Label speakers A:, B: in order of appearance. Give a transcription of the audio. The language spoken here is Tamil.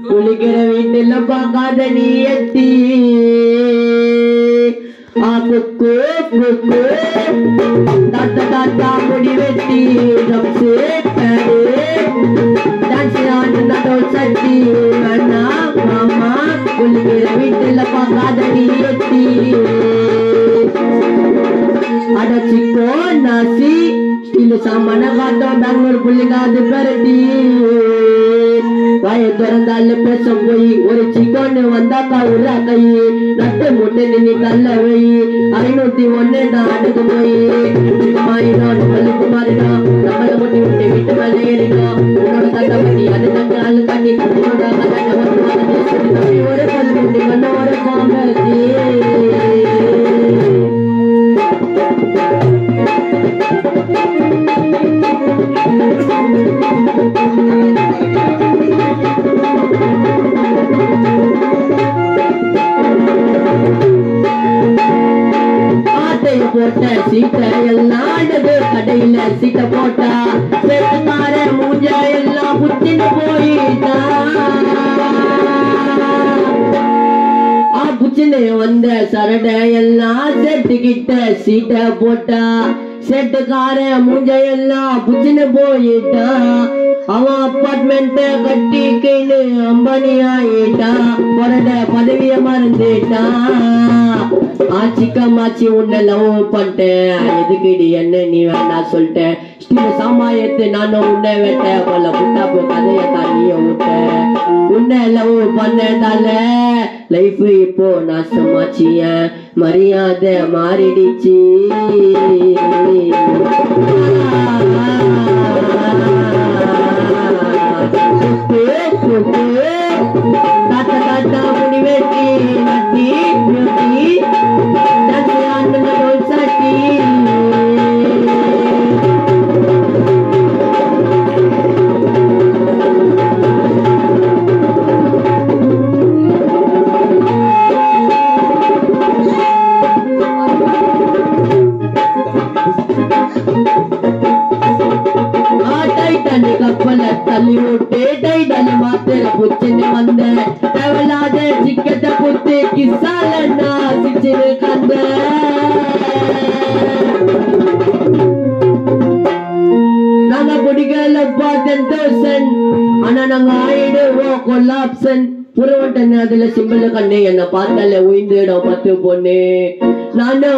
A: குளிக்கிற வீட்டுல பார்க்காத நீ எட்டி ஆ குக்கு குக்கு தாத்தா தாத்தா முடி வெட்டி ட்ரம்ஸு பேடு டான்ஸ் ஆண்டு நடுவில் சட்டி அண்ணா மாமா குளிக்கிற வீட்டுல பார்க்காத நீ எட்டி அடச்சிக்கோ நாசி ஸ்டீல் சாமான காட்டும் பெங்களூர் புள்ளிக்காது பெரட்டி வாய திறந்தால பேச போய் ஒரு சிக்கோன்னு வந்தாக்கா உள்ள கை நட்டு முட்டை நின்னு தள்ள வை ஐநூத்தி ஒண்ணு தான் அடுக்கு போய் மாறிடும் பள்ளிக்கு மாறிடும் நம்மள முட்டி விட்டு வீட்டு மேல ஏறிடும் உன்னோட தட்டை பண்ணி அது தட்டு ஆளு கண்ணி உன்னோட கண்ணை ஒரு ஒரு பல்லு கண்ண ஒரு பாம்பத்தி ஆட்டை போட்ட சீட்டை எல்லாம் அடகு கடையில சீட்டை போட்டா செத்துக்கார மூஞ்ச எல்லாம் புத்தின்னு போயிட்டா ஆ புச்சின்னு வந்த சரட எல்லாம் செட்டுக்கிட்ட சீட்டை போட்டா செட்டுக்கார மூஞ்ச எல்லாம் புச்சின்னு போயிட்டா அவன் அப்பார்ட்மெண்ட்ட கட்டிக்கின்னு அம்பானி ஆயிட்டான் பொறட பதவிய மறந்துட்டான் ஆச்சிக்கா மாச்சி உன்னை லவ் பண்ணிட்டேன் எதுக்குடி என்ன நீ வேணா சொல்லிட்டேன் ஸ்டீல் சாமாயத்து நானும் உன்னை வெட்ட பல புட்டாப்பு கதைய தான் நீ விட்ட உன்னை லவ் பண்ணதால லைஃப் இப்போ நாசமாச்சு என் மரியாதை மாறிடுச்சு தாத்தா தாத்தா முடி வெட்டி நட்டி நட்டி நட்டி ஆண்டு சாட்டி ಆ ಟೈಟಾನಿಕ್ ಕಪ್ಪಲ ತಲ್ಲಿ ಹುಟ್ಟೆ ಟೈಟಲ್ ಮಾತ್ರ ಪುಚ್ಚಿನ வந்த தேவலாத சிக்கத்த புத்து கிசாலண்ண சிச்சிரு கந்த நாங்க பிடிக்கலப்பா டென் தௌசண்ட் ஆனா நாங்க ஆயிடுவோம் கொல்லாப்சன் புறவட்டன்னு அதுல சிம்பிள் கண்ணு என்ன பார்த்தால உயிந்துடும் பத்து பொண்ணு நானும்